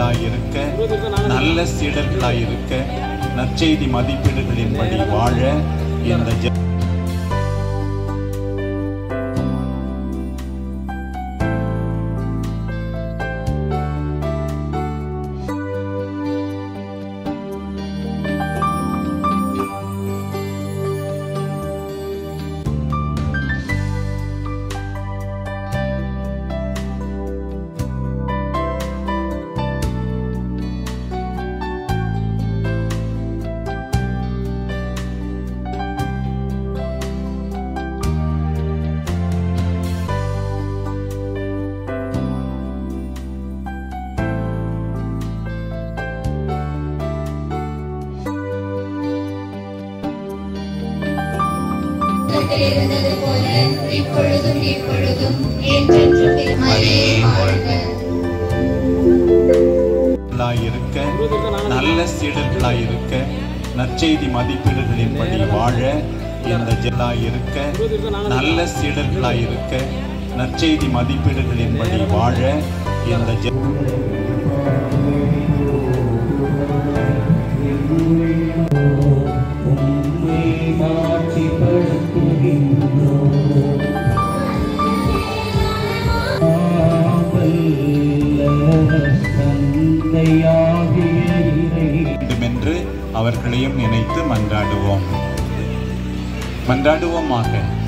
இருக்க நல்ல சீடர்களாய் இருக்க நற்செய்தி மதிப்பீடுகளின்படி வாழ இந்த ஜெ- தொடக்கத்தில் இருந்தது போல இப்பொழுதும் எப்பொழுதும் என்றென்றும் மரியே வாழ்க சீடர்களாய் இருக்க நல்ல சீடர்களாய் இருக்க நற்செய்தி மதிப்பீடுகளின்படி வாழ இந்த ஜெல்லாய் இருக்க நல்ல சீடர்களாய் இருக்க நற்செய்தி மதிப்பீடுகளின்படி வாழ இந்த ஜெ- உம்மை மாட்சிப்படுத்துகின்றோம். ஆவல்ல தந்தையாகிய இறை வேண்டுமென்று அவர்களையும் நினைத்து மன்றாடுவோம் மன்றாடுவோமாக